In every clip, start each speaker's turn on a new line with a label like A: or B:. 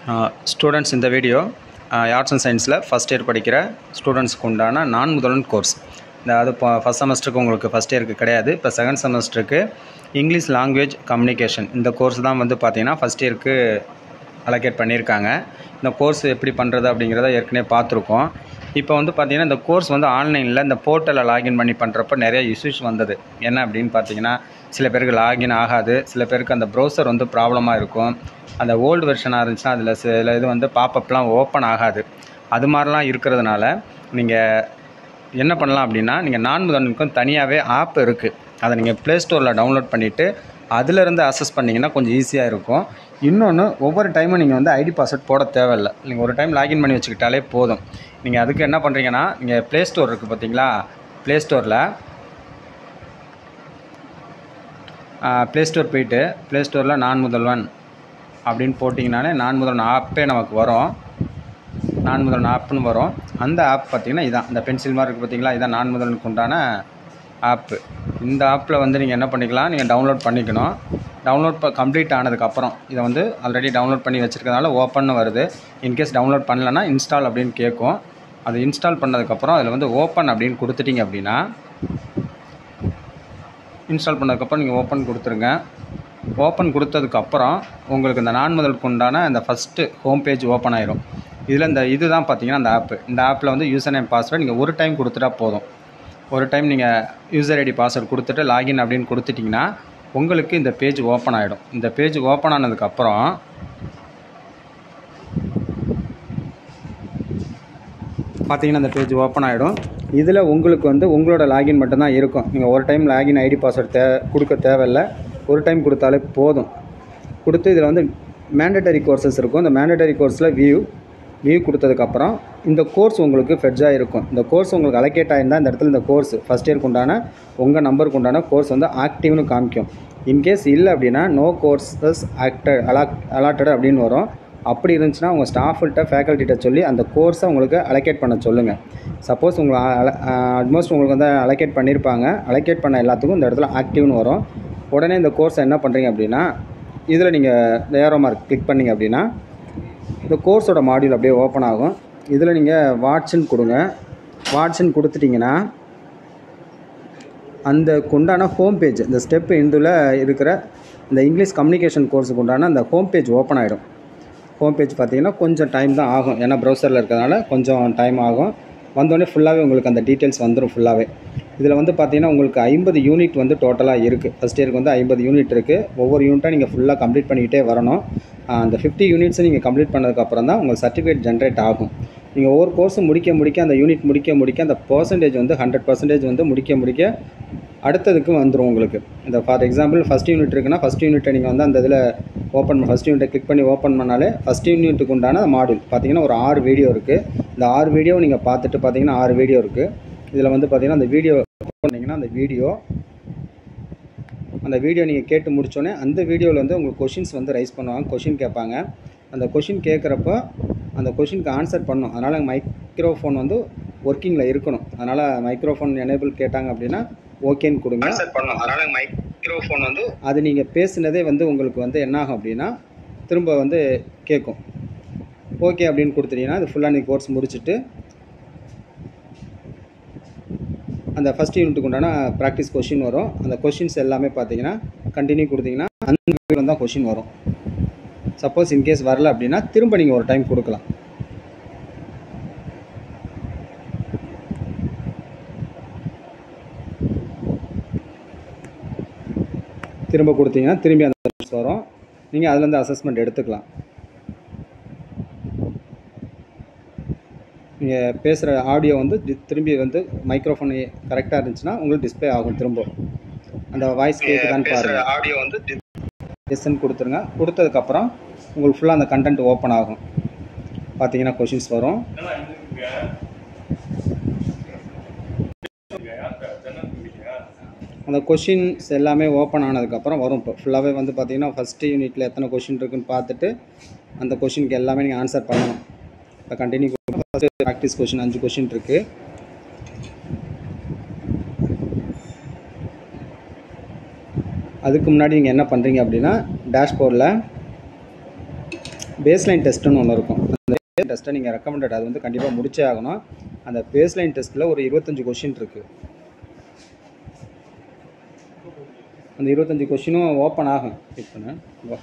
A: Students இந்த video arts and சயின்ஸில் first year படிக்கிற ஸ்டூடெண்ட்ஸ்க்கு உண்டான நான் முதல்வன் கோர்ஸ் இந்த அது இப்போ ஃபஸ்ட் செமஸ்டருக்கு உங்களுக்கு ஃபஸ்ட் இயருக்கு கிடையாது இப்போ செகண்ட் செமஸ்டருக்கு இங்கிலீஷ் லாங்குவேஜ் கம்யூனிகேஷன் இந்த கோர்ஸ் தான் வந்து பார்த்தீங்கன்னா ஃபஸ்ட் இயருக்கு அலோகேட் பண்ணியிருக்காங்க இந்த கோர்ஸ் எப்படி பண்ணுறது அப்படிங்கிறத ஏற்கனவே பார்த்துருக்கோம் இப்போ வந்து பார்த்தீங்கன்னா இந்த கோர்ஸ் வந்து ஆன்லைனில் இந்த போர்ட்டலில் லாகின் பண்ணி பண்ணுறப்ப நிறைய இஷ்யூஸ் வந்தது என்ன அப்படின்னு பார்த்தீங்கன்னா சில பேருக்கு லாகின் ஆகாது சில பேருக்கு அந்த ப்ரௌசர் வந்து ப்ராப்ளமாக இருக்கும் அந்த ஓல்டு வெர்ஷனாக இருந்துச்சுன்னா அதில் சில இது வந்து பாப்பப்லாம் ஓப்பன் ஆகாது அது மாதிரிலாம் இருக்கிறதுனால நீங்கள் என்ன பண்ணலாம் அப்படின்னா நீங்கள் நான் முதன்மைக்கும் தனியாகவே ஆப் இருக்குது அதை நீங்கள் ப்ளே ஸ்டோரில் டவுன்லோட் பண்ணிவிட்டு அதிலிருந்து அக்சஸ் பண்ணிங்கன்னா கொஞ்சம் ஈஸியாக இருக்கும் இன்னொன்று ஒவ்வொரு டைமும் நீங்கள் வந்து ஐடி பாஸ்வேர்ட் போட தேவையில்லை நீங்கள் ஒரு டைம் லாகின் பண்ணி வச்சுக்கிட்டாலே போதும் நீங்கள் அதுக்கு என்ன பண்ணுறீங்கன்னா நீங்கள் ப்ளே ஸ்டோர் இருக்குது பார்த்தீங்களா ப்ளே ஸ்டோரில் ப்ளே ஸ்டோர் போயிட்டு ப்ளே ஸ்டோரில் நான் முதல்வன் அப்படின்னு போட்டிங்கனாலே நான் முதல்வன் ஆப்பே நமக்கு வரும் நான் முதல்வன் ஆப்னு வரும் அந்த ஆப் பார்த்திங்கன்னா இதான் இந்த பென்சில் மாதிரி இருக்குது பார்த்தீங்களா இதான் நான் முதல்வனுக்கு உண்டான ஆப்பு இந்த ஆப்பில் வந்து நீங்கள் என்ன பண்ணிக்கலாம் நீங்கள் டவுன்லோட் பண்ணிக்கணும் டவுன்லோட் ப கம்ப்ளீட் ஆனதுக்கப்புறம் இதை வந்து ஆல்ரெடி டவுன்லோட் பண்ணி வச்சுருக்கனால ஓப்பன் வருது இன்கேஸ் டவுன்லோட் பண்ணலன்னா இன்ஸ்டால் அப்படின்னு கேட்கும் அது இன்ஸ்டால் பண்ணதுக்கப்புறம் அதில் வந்து ஓப்பன் அப்படின்னு கொடுத்துட்டிங்க அப்படின்னா இன்ஸ்டால் பண்ணதுக்கப்புறம் நீங்கள் ஓப்பன் கொடுத்துருங்க ஓப்பன் கொடுத்ததுக்கப்புறம் உங்களுக்கு இந்த நான் முதலுக்கு உண்டான இந்த ஃபஸ்ட்டு ஹோம் பேஜ் ஓப்பன் ஆயிரும் இதில் இந்த இது தான் பார்த்தீங்கன்னா அந்த ஆப்பு இந்த ஆப்பில் வந்து யூசர் நேம் பாஸ்வேர்டு நீங்கள் ஒரு டைம் கொடுத்துட்டா போதும் ஒரு டைம் நீங்கள் யூசர் ஐடி பாஸ்வேர்டு கொடுத்துட்டு லாகின் அப்படின்னு கொடுத்துட்டிங்கன்னா உங்களுக்கு இந்த பேஜ் ஓப்பன் ஆகிடும் இந்த பேஜ் ஓப்பன் ஆனதுக்கப்புறம் பார்த்தீங்கன்னா இந்த பேஜ் ஓப்பன் ஆகிடும் இதில் உங்களுக்கு வந்து உங்களோட லாகின் மட்டும்தான் இருக்கும் நீங்கள் ஒரு டைம் லாகின் ஐடி பாஸ்வேர்டு தே கொடுக்க தேவையில்ல ஒரு டைம் கொடுத்தாலே போதும் கொடுத்து இதில் வந்து மேண்டட்டரி கோர்சஸ் இருக்கும் இந்த மேண்டட்டரி கோர்ஸில் வியூ வியூ கொடுத்ததுக்கப்புறம் இந்த கோர்ஸ் உங்களுக்கு ஃபெட்ஜாக இருக்கும் இந்த கோர்ஸ் உங்களுக்கு அலோகேட் ஆகிருந்தால் இந்த இடத்துல இந்த கோர்ஸ் ஃபஸ்ட் இயருக்கு உண்டான உங்கள் நம்பருக்கு உண்டான கோர்ஸ் வந்து ஆக்டிவ்னு காமிக்கும் இன்கேஸ் இல்லை அப்படின்னா நோ கோர்ஸஸ் ஆக்டட் அலாக் அலாட்டட் அப்படின்னு வரும் அப்படி இருந்துச்சுன்னா உங்கள் ஸ்டாஃப்கிட்ட ஃபேக்கல்ட்டிகிட்ட சொல்லி அந்த கோர்ஸை உங்களுக்கு அலோகேட் பண்ண சொல்லுங்கள் சப்போஸ் உங்களை ஆல்மோஸ்ட் உங்களுக்கு வந்து அலோகேட் பண்ணியிருப்பாங்க அலோகேட் பண்ண எல்லாத்துக்கும் இந்த இடத்துல ஆக்டிவ்னு வரும் உடனே இந்த கோர்ஸை என்ன பண்ணுறீங்க அப்படின்னா இதில் நீங்கள் இந்த ஏரோ மார்க் கிளிக் பண்ணிங்க அப்படின்னா இந்த கோர்ஸோட மாடியூல் அப்படியே ஓப்பன் ஆகும் இதில் நீங்கள் வாட்ஸ்ன்னு கொடுங்க வாட்ஸ்ன்னு கொடுத்துட்டிங்கன்னா அந்த உண்டான ஹோம் பேஜ் இந்த ஸ்டெப் இந்துல இருக்கிற இந்த இங்கிலீஷ் கம்யூனிகேஷன் கோர்ஸுக்கு உண்டான அந்த ஹோம் பேஜ் ஓப்பன் ஆகிடும் ஹோம் பேஜ் பார்த்தீங்கன்னா கொஞ்சம் டைம் தான் ஆகும் ஏன்னா ப்ரௌசரில் இருக்கிறதுனால கொஞ்சம் டைம் ஆகும் வந்தோடனே ஃபுல்லாகவே உங்களுக்கு அந்த டீட்டெயில்ஸ் வந்துடும் ஃபுல்லாகவே இதில் வந்து பார்த்தீங்கன்னா உங்களுக்கு ஐம்பது யூனிட் வந்து டோட்டலாக இருக்குது ஃபஸ்ட் இயருக்கு வந்து ஐம்பது யூனிட் இருக்குது ஒவ்வொரு யூனிட்டாக நீங்கள் ஃபுல்லாக கம்ப்ளீட் பண்ணிக்கிட்டே வரணும் அந்த ஃபிஃப்டி யூனிட்ஸை நீங்கள் கம்ப்ளீட் பண்ணதுக்கப்புறம் தான் உங்களுக்கு சர்டிஃபிகேட் ஜென்ரேட் ஆகும் நீங்கள் ஒவ்வொரு கோர்ஸும் முடிக்க முடிக்க அந்த யூனிட் முடிக்க முடிக்க அந்த பர்சன்டேஜ் வந்து ஹண்ட்ரட் பர்சன்டேஜ் வந்து முடிக்க முடிக்க அடுத்ததுக்கு வந்துடும் உங்களுக்கு இந்த ஃபார் எக்ஸாம்பிள் ஃபஸ்ட் யூனிட் இருக்குன்னா ஃபஸ்ட் யூனிட்டை நீங்கள் வந்து அந்த இதில் ஓப்பன் ஃபஸ்ட் யூனிட்டை கிளிக் பண்ணி ஓப்பன் பண்ணாலே ஃபஸ்ட் யூனிட்டுக்கு உண்டான மாடியூல் பார்த்தீங்கன்னா ஒரு ஆறு வீடியோ இருக்குது இந்த ஆறு வீடியோ நீங்கள் பார்த்துட்டு பார்த்தீங்கன்னா ஆறு வீடியோ இருக்குது இதில் வந்து பார்த்தீங்கன்னா அந்த வீடியோ பண்ணிங்கன்னா அந்த வீடியோ அந்த வீடியோ நீங்கள் கேட்டு முடிச்சோடனே அந்த வீடியோவில் வந்து உங்களுக்கு கொஷின்ஸ் வந்து ரைஸ் பண்ணுவாங்க கொஷின் கேட்பாங்க அந்த கொஷின் கேட்குறப்போ அந்த கொஷினுக்கு ஆன்சர் பண்ணும் அதனால் மைக்ரோஃபோன் வந்து ஒர்க்கிங்கில் இருக்கணும் அதனால் மைக்ரோஃபோன் எனேபிள் கேட்டாங்க அப்படின்னா ஓகேன்னு கொடுங்க
B: ஆன்சர் பண்ணும் அதனால மைக்ரோஃபோன் வந்து
A: அது நீங்கள் பேசுனதே வந்து உங்களுக்கு வந்து என்ன ஆகும் அப்படின்னா திரும்ப வந்து கேட்கும் ஓகே அப்படின்னு கொடுத்துட்டீங்கன்னா அது ஃபுல்லாக நீங்கள் கோர்ஸ் முடிச்சுட்டு அந்த ஃபஸ்ட் யூனிட்டுக்கு உண்டான ப்ராக்டிஸ் கொஷின் வரும் அந்த கொஷின்ஸ் எல்லாமே பார்த்தீங்கன்னா கண்டினியூ கொடுத்தீங்கன்னா அந்த வீடியோ தான் கொஷின் வரும் சப்போஸ் இன்கேஸ் வரல அப்படின்னா திரும்ப நீங்கள் ஒரு டைம் கொடுக்கலாம் திரும்ப கொடுத்தீங்கன்னா திரும்பி அந்த questions வரும் நீங்கள் அதுலேருந்து அசஸ்மெண்ட் எடுத்துக்கலாம் நீங்கள் பேசுகிற ஆடியோ வந்து தி- திரும்பி வந்து மைக்ரோஃபோன் கரெக்டாக இருந்துச்சுன்னா உங்களுக்கு டிஸ்ப்ளே ஆகும் திரும்ப அந்த வாய்ஸ் கேட்குதான்னு
B: பேசுற
A: பாருங்கள்
B: ஆடியோ வந்து தி-
A: எஸ்ன்னு கொடுத்துருங்க கொடுத்ததுக்கப்புறம் உங்களுக்கு ஃபுல்லாக அந்த கண்டென்ட் ஓப்பன் ஆகும் பார்த்தீங்கன்னா கொஷின்ஸ் வரும் அந்த கொஷின்ஸ் எல்லாமே ஓப்பன் ஆனதுக்கப்புறம் வரும் இப்போ ஃபுல்லாகவே வந்து பார்த்தீங்கன்னா ஃபஸ்ட்டு யூனிட்டில் எத்தனை கொஷின் இருக்குன்னு பார்த்துட்டு அந்த கொஷினுக்கு எல்லாமே நீங்கள் ஆன்சர் பண்ணணும் இப்போ கண்டினியூ ஃபஸ்ட்டு ப்ராக்டிஸ் கொஷின் அஞ்சு கொஷின் இருக்குது அதுக்கு முன்னாடி நீங்கள் என்ன பண்ணுறீங்க அப்படின்னா டேஷ்போர்டில் பேஸ்லைன் டெஸ்ட்டுன்னு ஒன்று இருக்கும் அந்த டெஸ்ட்டை நீங்கள் ரெக்கமெண்டட் அது வந்து கண்டிப்பாக முடிச்சே ஆகணும் அந்த பேஸ்லைன் டெஸ்ட்டில் ஒரு இருபத்தஞ்சி கொஷின் இருக்குது அந்த இருபத்தஞ்சி கொஷினும் ஓப்பன் ஆகும் கிளிக் பண்ணு வா.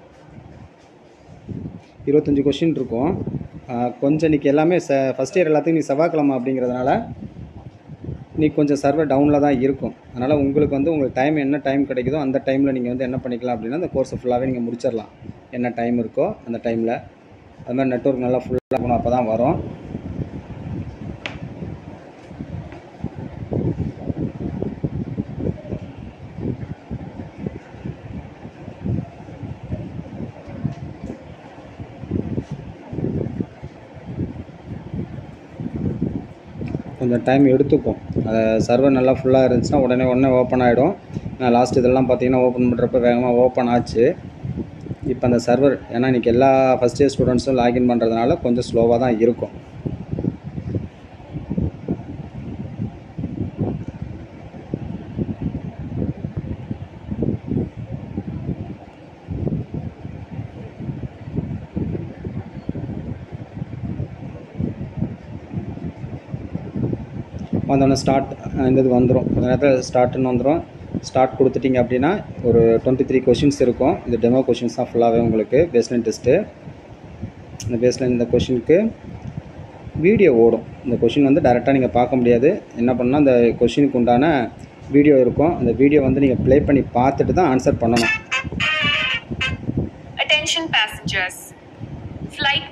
A: இருபத்தஞ்சி கொஷின் இருக்கும் ஆஹ் கொஞ்சம் இன்றைக்கி எல்லாமே ச ஃபஸ்ட் இயர் எல்லாத்துக்கும் நீ செவ்வாய்க்கிழமை அப்படிங்கிறதுனால நீ கொஞ்சம் சர்வர் டவுனில் தான் இருக்கும் அதனால் உங்களுக்கு வந்து உங்களுக்கு டைம் என்ன டைம் கிடைக்குதோ அந்த டைமில் நீங்கள் வந்து என்ன பண்ணிக்கலாம் அப்படின்னா அந்த கோர்ஸை ஃபுல்லாகவே நீங்கள் முடிச்சிடலாம் என்ன டைம் இருக்கோ அந்த டைமில் அது மாதிரி நெட்ஒர்க் நல்லா ஃபுல்லாக இருக்கணும் அப்போ தான் வரும் கொஞ்சம் டைம் எடுத்துக்கும் அதை சர்வர் நல்லா ஃபுல்லாக இருந்துச்சுன்னா உடனே உடனே ஓப்பன் ஆகிடும் நான் லாஸ்ட் இதெல்லாம் பார்த்தீங்கன்னா ஓப்பன் பண்ணுறப்ப வேகமாக ஓப்பன் ஆச்சு இப்போ அந்த சர்வர் ஏன்னா இன்றைக்கி எல்லா ஃபஸ்ட் இயர் ஸ்டூடெண்ட்ஸும் லாகின் பண்ணுறதுனால கொஞ்சம் ஸ்லோவாக தான் இருக்கும் வந்தோடனே ஸ்டார்ட் இந்த இது வந்துடும் கொஞ்ச நேரத்தில் ஸ்டார்ட்னு வந்துடும் ஸ்டார்ட் கொடுத்துட்டீங்க அப்படின்னா ஒரு டுவெண்ட்டி த்ரீ கொஷின்ஸ் இருக்கும் இது டெமோ கொஷின்ஸ் தான் ஃபுல்லாகவே உங்களுக்கு பேஸ்லைன் டெஸ்ட்டு இந்த பேஸ்லைன் இந்த கொஷினுக்கு வீடியோ ஓடும் இந்த கொஷின் வந்து டேரெக்டாக நீங்கள் பார்க்க முடியாது என்ன பண்ணால் அந்த கொஷினுக்கு உண்டான வீடியோ இருக்கும் அந்த வீடியோ வந்து நீங்கள் ப்ளே பண்ணி பார்த்துட்டு தான் ஆன்சர் பண்ணணும்
C: Attention passengers. Flight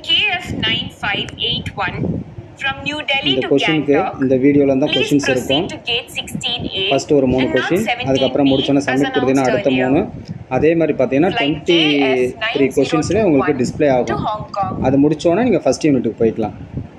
C: KF9581 from New Delhi
A: இந்த
C: to
A: கொஷினுக்கு
C: Gangtok.
A: இந்த வீடியோவில் தான்
C: Please
A: கொஷின்ஸ் இருக்கும்
C: proceed to gate 16A.
A: First ஒரு மூணு
C: and not
A: கொஷின்
C: 17B
A: அதுக்கப்புறம் முடிச்சோன்னே
C: as
A: சப்மிட் கொடுத்தீங்கன்னா
C: announced
A: அடுத்த
C: earlier.
A: மூணு அதே மாதிரி பார்த்தீங்கன்னா
C: Flight
A: டுவெண்ட்டி த்ரீ கொஷின்ஸ்லேயே உங்களுக்கு
C: KF9021
A: டிஸ்ப்ளே
C: to
A: ஆகும்
C: Hong Kong.
A: அது முடிச்சோன்னே நீங்கள் ஃபஸ்ட் யூனிட்டுக்கு போய்க்கலாம்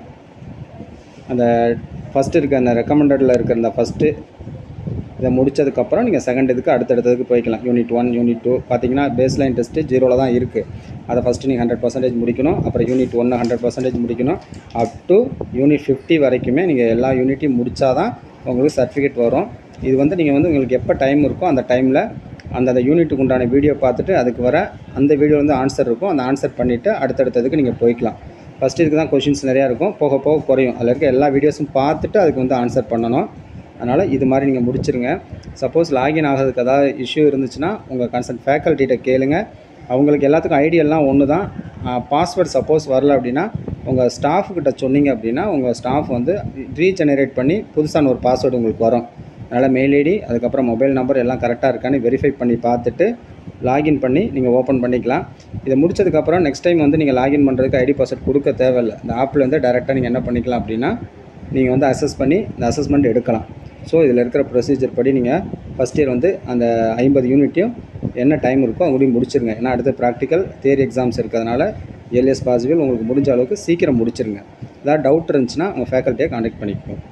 A: அந்த ஃபஸ்ட்டு இருக்க அந்த ரெக்கமெண்டடில் இருக்கிற அந்த ஃபஸ்ட்டு இதை முடிச்சதுக்கப்புறம் நீங்கள் செகண்ட் இதுக்கு அடுத்தடுத்ததுக்கு போய்க்கலாம் யூனிட் ஒன் யூனிட் டூ பார்த்தீங்கன்னா பேஸ்லைன் டெஸ்ட்டு ஜீரோவில் தான் இருக்குது அதை ஃபஸ்ட்டு நீங்கள் ஹண்ட்ரட் பர்சன்டேஜ் முடிக்கணும் அப்புறம் யூனிட் ஒன்று ஹண்ட்ரட் பர்சன்டேஜ் முடிக்கணும் அப் டு யூனிட் ஃபிஃப்டி வரைக்குமே நீங்கள் எல்லா யூனிட்டையும் முடித்தா தான் உங்களுக்கு சர்டிஃபிகேட் வரும் இது வந்து நீங்கள் வந்து உங்களுக்கு எப்போ டைம் இருக்கோ அந்த டைமில் அந்தந்த யூனிட்டுக்கு உண்டான வீடியோ பார்த்துட்டு அதுக்கு வர அந்த வீடியோ வந்து ஆன்சர் இருக்கும் அந்த ஆன்சர் பண்ணிவிட்டு அடுத்தடுத்ததுக்கு நீங்கள் போய்க்கலாம் ஃபஸ்ட் இதுக்கு தான் கொஷின்ஸ் நிறையா இருக்கும் போக போக குறையும் அதில் இருக்க எல்லா வீடியோஸும் பார்த்துட்டு அதுக்கு வந்து ஆன்சர் பண்ணணும் அதனால் இது மாதிரி நீங்கள் முடிச்சிருங்க சப்போஸ் லாகின் ஆகிறதுக்கு ஏதாவது இஷ்யூ இருந்துச்சுன்னா உங்கள் கன்சர்ன் ஃபேக்கல்ட்டிகிட்ட கேளுங்க அவங்களுக்கு எல்லாத்துக்கும் ஐடியெல்லாம் ஒன்று தான் பாஸ்வேர்ட் சப்போஸ் வரல அப்படின்னா உங்கள் ஸ்டாஃப்கிட்ட சொன்னீங்க அப்படின்னா உங்கள் ஸ்டாஃப் வந்து ரீஜெனரேட் பண்ணி புதுசான ஒரு பாஸ்வேர்டு உங்களுக்கு வரும் அதனால் மெயில் ஐடி அதுக்கப்புறம் மொபைல் நம்பர் எல்லாம் கரெக்டாக இருக்கான்னு வெரிஃபை பண்ணி பார்த்துட்டு லாகின் பண்ணி நீங்கள் ஓப்பன் பண்ணிக்கலாம் இதை முடிச்சதுக்கப்புறம் நெக்ஸ்ட் டைம் வந்து நீங்கள் லாகின் பண்ணுறதுக்கு ஐடி பாஸ்வேர்ட் கொடுக்க தேவையில்லை இந்த ஆப்பில் வந்து டேரெக்டாக நீங்கள் என்ன பண்ணிக்கலாம் அப்படின்னா நீங்கள் வந்து அசஸ் பண்ணி இந்த அசஸ்மெண்ட் எடுக்கலாம் ஸோ இதில் இருக்கிற ப்ரொசீஜர் படி நீங்கள் ஃபஸ்ட் இயர் வந்து அந்த ஐம்பது யூனிட்டையும் என்ன டைம் இருக்கோ முடியும் முடிச்சிருங்க ஏன்னா அடுத்து ப்ராக்டிக்கல் தியரி எக்ஸாம்ஸ் இருக்கிறதுனால எல்எஸ் பாசிபிள் உங்களுக்கு முடிஞ்ச அளவுக்கு சீக்கிரம் முடிச்சிருங்க ஏதாவது டவுட் இருந்துச்சுன்னா உங்கள் ஃபேக்கல்ட்டியை காண்டாக்ட் பண்ணிக்கோங்க